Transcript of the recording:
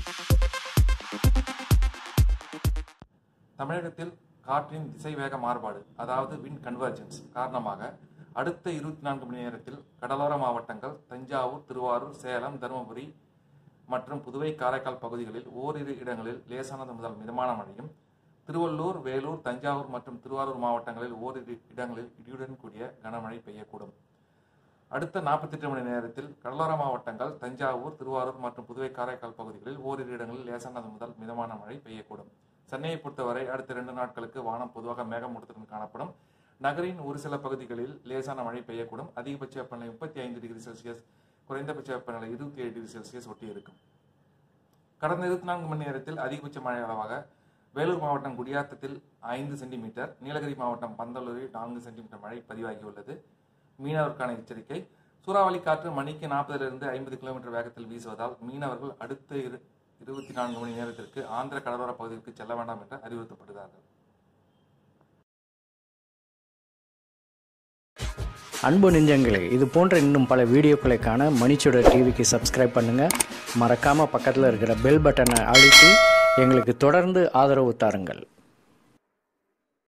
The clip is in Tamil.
தமிழகத்தில் காற்றின் திசைவேக மாறுபாடு அதாவது வின் கன்வர்ஜென்ஸ் காரணமாக அடுத்த இருபத்தி நான்கு மணி நேரத்தில் கடலோர மாவட்டங்கள் தஞ்சாவூர் திருவாரூர் சேலம் தருமபுரி மற்றும் புதுவை காரைக்கால் பகுதிகளில் ஓரிரு இடங்களில் லேசானது முதல் மிதமான மழையும் திருவள்ளூர் வேலூர் தஞ்சாவூர் மற்றும் திருவாரூர் மாவட்டங்களில் ஓரிரு இடங்களில் இடியுடன் கூடிய கனமழை பெய்யக்கூடும் அடுத்த 48 மணி நேரத்தில் கடலோர மாவட்டங்கள் தஞ்சாவூர் திருவாரூர் மற்றும் புதுவை காரைக்கால் பகுதிகளில் ஓரிரு இடங்களில் லேசானது முதல் மிதமான மழை பெய்யக்கூடும் சென்னையை பொறுத்தவரை அடுத்த இரண்டு நாட்களுக்கு வானம் பொதுவாக மேகமூட்டத்துடன் காணப்படும் நகரின் ஒரு சில பகுதிகளில் லேசான மழை பெய்யக்கூடும் அதிகபட்ச வெப்பநிலை முப்பத்தி ஐந்து டிகிரி செல்சியஸ் குறைந்தபட்ச வெப்பநிலை இருபத்தி ஏழு டிகிரி செல்சியஸ் ஒட்டி இருக்கும் கடந்த இருபத்தி நான்கு மணி நேரத்தில் அதிகபட்ச மழை அளவாக வேலூர் மாவட்டம் குடியாத்தத்தில் ஐந்து சென்டிமீட்டர் நீலகிரி மாவட்டம் பந்தலூரில் நான்கு சென்டிமீட்டர் மழை பதிவாகியுள்ளது மீனவருக்கான எச்சரிக்கை சூறாவளி காற்று மணிக்கு நாற்பதிலிருந்து ஐம்பது கிலோமீட்டர் வேகத்தில் வீசுவதால் மீனவர்கள் அடுத்த இரு இருபத்தி நான்கு மணி நேரத்திற்கு ஆந்திர கடலோர பகுதிக்கு செல்ல வேண்டாம் என்று அறிவுறுத்தப்படுகிறார்கள் அன்பு நெஞ்சங்களே இது போன்ற இன்னும் பல வீடியோக்களை காண மணிச்சுடர் டிவிக்கு சப்ஸ்கிரைப் பண்ணுங்கள் மறக்காமல் பக்கத்தில் இருக்கிற பெல் பட்டனை அழுத்தி எங்களுக்கு தொடர்ந்து ஆதரவு தாருங்கள்